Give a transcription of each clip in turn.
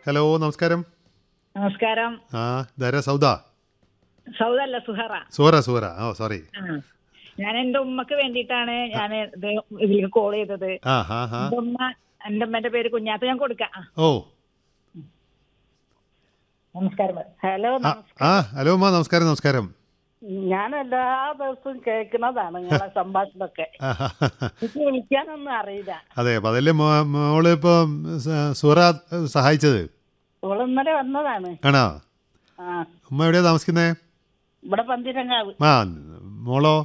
Hello നമസ്കാരം നമസ്കാരം ആ ധാരാ സൗദ സൗദല്ല സുഹറ സൂറ സൂറ ഓ സോറി ആ. ഞാൻ എന്റെ ഉമ്മക്ക് വേണ്ടിയിട്ടാണ് ഞാൻ ഇത് ഇതിലേക്ക് കോൾ ചെയ്തത് ആ ഹാ ഹാ എന്റെ ഉമ്മ എന്റെ ഉമ്മന്റെ പേര് കുഞ്ഞാത്ത ഞാൻ കൊടുക്കാം ആ, ഓ നമസ്കാരം ഹലോ ആ ആ ഹലോ അമ്മ നമസ്കാരം നമസ്കാരം ഞാൻ എല്ലാ ദിവസവും കേൾക്കുന്നതാണ് നിങ്ങളെ സംഭാഷണമൊക്കെ ആ, ഹാ, ഹാ, ഹാ. എനിക്ക് വിളിക്കാനൊന്നും അറിയില്ല അതെ അപ്പം അതല്ലേ മോ മോള് ഇപ്പം സ- സൂറ സഹായിച്ചത് ഓൾ ഇന്നലെ വന്നതാണ് ആണോ ആ ഉമ്മ എവിടെയാ താമസിക്കുന്നേ ഇവിടെ പന്തിരങ്കാവ് ആ മോളോ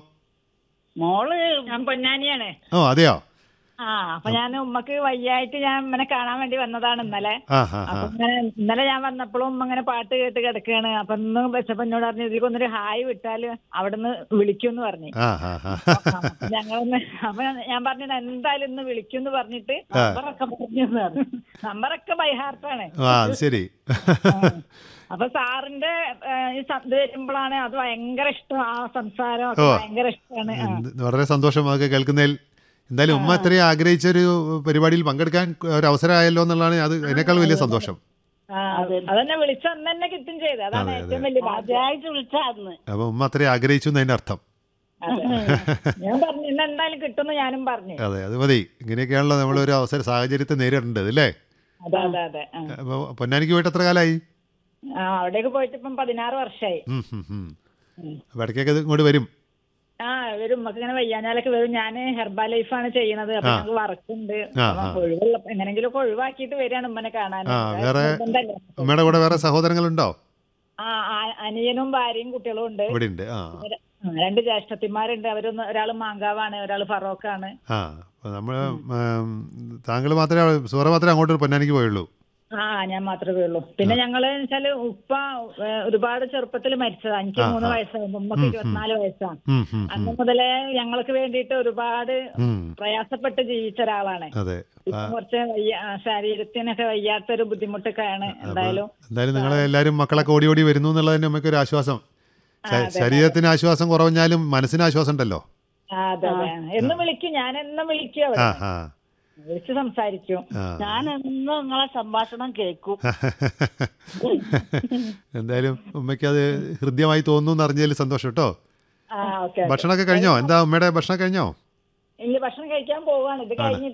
മോള് ഞാൻ പൊന്നാനിയാണ് ഓ അതെയോ ആ അപ്പൊ ഞാൻ ഉമ്മക്ക് വയ്യായിട്ട് ഞാൻ ഇങ്ങനെ കാണാൻ വേണ്ടി വന്നതാണ് ഇന്നലെ ആ ഹാ ഹാ അപ്പൊ ഇങ്ങനെ ഇന്നലെ ഞാൻ വന്നപ്പോഴും ഉമ്മ ഇങ്ങനെ പാട്ട് കേട്ട് കിടക്കുകയാണ് അപ്പൊ ഇന്ന് വെച്ചപ്പോ എന്നോട് പറഞ്ഞു ഇതിലേക്കൊന്നൊരു ഹായ് വിട്ടാല് അവിടുന്ന് വിളിക്കുമെന്ന് പറഞ്ഞു ആ ഹാ ഹാ അപ്പൊ ഞങ്ങളൊന്ന് അപ്പൊ ഞാൻ പറഞ്ഞു എന്തായാലും ഇന്ന് വിളിക്കുമെന്ന് പറഞ്ഞിട്ട് നമ്പറൊക്കെ പറഞ്ഞു നമ്പറൊക്കെ ബൈ ഹാർട്ടാണ് ആ അത് ശരി അപ്പൊ സാറിന്റെ ഏ, ഈ സ- ഇത് വരുമ്പോഴാണ് അത് ഭയങ്കര ഇഷ്ടം ആ സംസാരം ഒക്കെ ഓ. ഭയങ്കര ഇഷ്ടമാണ് ആ. എന്ത് വളരെ സന്തോഷം അതൊക്കെ കേൾക്കുന്നതിൽ എന്തായാലും ഉമ്മ ഇത്രയും ആഗ്രഹിച്ച ഒരു പരിപാടിയിൽ പങ്കെടുക്കാൻ ഒരു അവസരമായല്ലോ എന്നുള്ളതാണ് അത് അതിനേക്കാൾ വലിയ സന്തോഷം ആ, അതന്നെ വിളിച്ച അന്ന് തന്നെ കിട്ടും ചെയ്ത് അതാണ് ഏറ്റവും വലിയ ഭാഗ്യം ആദ്യമായിട്ട് വിളിച്ചായിരുന്നു അപ്പൊ ഉമ്മ അത്രയും ആഗ്രഹിച്ചു എന്നതിന്റെ അർത്ഥം അതെ. ഞാൻ പറഞ്ഞു ഇന്ന് എന്തായാലും കിട്ടുമെന്ന് ഞാനും പറഞ്ഞു അതെ അത് മതി ഇങ്ങനെയൊക്കെയാണല്ലോ നമ്മളൊരു അവസര സാഹചര്യത്തെ നേരിടേണ്ടത് അല്ലേ അതെ അതെ അതെ ആ. അപ്പൊ പൊന്നാനിക്ക് പോയിട്ട് എത്ര കാലമായി ആ അവിടേക്ക് പോയിട്ട് ഇപ്പം പതിനാറ് വർഷമായി ഉം, ഉം, ഉം. അപ്പൊ ഇടയ്ക്കൊക്കെ ഇത് ഇങ്ങോട്ട് വരും ആ വരും നമുക്ക് ഇങ്ങനെ വയ്യാഞ്ഞാലൊക്കെ വരും ഞാൻ ഹെർബാ ലൈഫാണ് ചെയ്യുന്നത് അപ്പൊ ആ. ഞങ്ങൾക്ക് വർക്കുണ്ട് ആ, അപ്പൊ ആ. ഒഴിവുള്ള എങ്ങനെങ്കിലും ഒക്കെ ഒഴിവാക്കിയിട്ട് വരികയാണ് ഉമ്മനെ കാണാൻ ആ, വേറെ- നിർബന്ധമല്ലേ? ഉമ്മയുടെ കൂടെ വേറെ സഹോദരങ്ങളുണ്ടോ ആ ആ- അനിയനും ഭാര്യയും കുട്ടികളും ഉണ്ട് ഇവിടെ ഉണ്ട് ആ ആ, രണ്ട് ജ്യേഷ്ഠത്തിമാരുണ്ട് അവരൊന്ന് ഒരാൾ മാങ്കാവാണ് ഒരാൾ ഫറോക്കാണ് ആ അപ്പൊ നമ്മള് താങ്കൾ മാത്രമേ സൂറ മാത്രമേ അങ്ങോട്ട് പൊന്നാനിക്ക് പോയുള്ളൂ ആ ഞാൻ മാത്രമേ ഉള്ളൂ പിന്നെ ഞങ്ങള് വെച്ചാല് ഉപ്പ ഏ, ഒരുപാട് ചെറുപ്പത്തിൽ മരിച്ചതാ എനിക്ക് മൂന്ന് വയസ്സാകുമ്പോ ഉമ്മക്ക് ഇരുപത്തിനാല് വയസ്സാണ് ഉം, ഉം, അന്ന് മുതലേ ഞങ്ങൾക്ക് വേണ്ടിയിട്ട് ഒരുപാട് ഉം. പ്രയാസപ്പെട്ട് ജീവിച്ച ഒരാളാണ് അതെ ഇപ്പൊ കുറച്ച് വയ്യ ആ, ശരീരത്തിനൊക്കെ വയ്യാത്തൊരു ബുദ്ധിമുട്ടൊക്കെയാണ് എന്തായാലും എന്തായാലും നിങ്ങൾ എല്ലാവരും മക്കളൊക്കെ ഓടി ഓടി വരുന്നു എന്നുള്ളതിന് നമുക്കൊരു ആശ്വാസം ശ- ശരീരത്തിന് ആശ്വാസം കുറവഞ്ഞാലും മനസ്സിന് ആശ്വാസം ഉണ്ടല്ലോ ആ, അതെ അതെ എന്നും വിളിക്കും ഞാൻ എന്നും വിളിക്കും അവിടെ ആ ആ വിളിച്ച് സംസാരിക്കും ആ ഞാൻ എന്നും നിങ്ങളെ സംഭാഷണം കേൾക്കും എന്തായാലും ഉമ്മയ്ക്ക് അത് ഹൃദ്യമായി തോന്നുന്നു എന്ന് അറിഞ്ഞതിൽ സന്തോഷം കേട്ടോ ആ ഓക്കെ ഭക്ഷണമൊക്കെ കഴിഞ്ഞോ എന്താ ഉമ്മയുടെ ഭക്ഷണം കഴിഞ്ഞോ ഇനി ഭക്ഷണം കഴിക്കാൻ പോവാണ് ഇത് കഴിഞ്ഞിട്ട്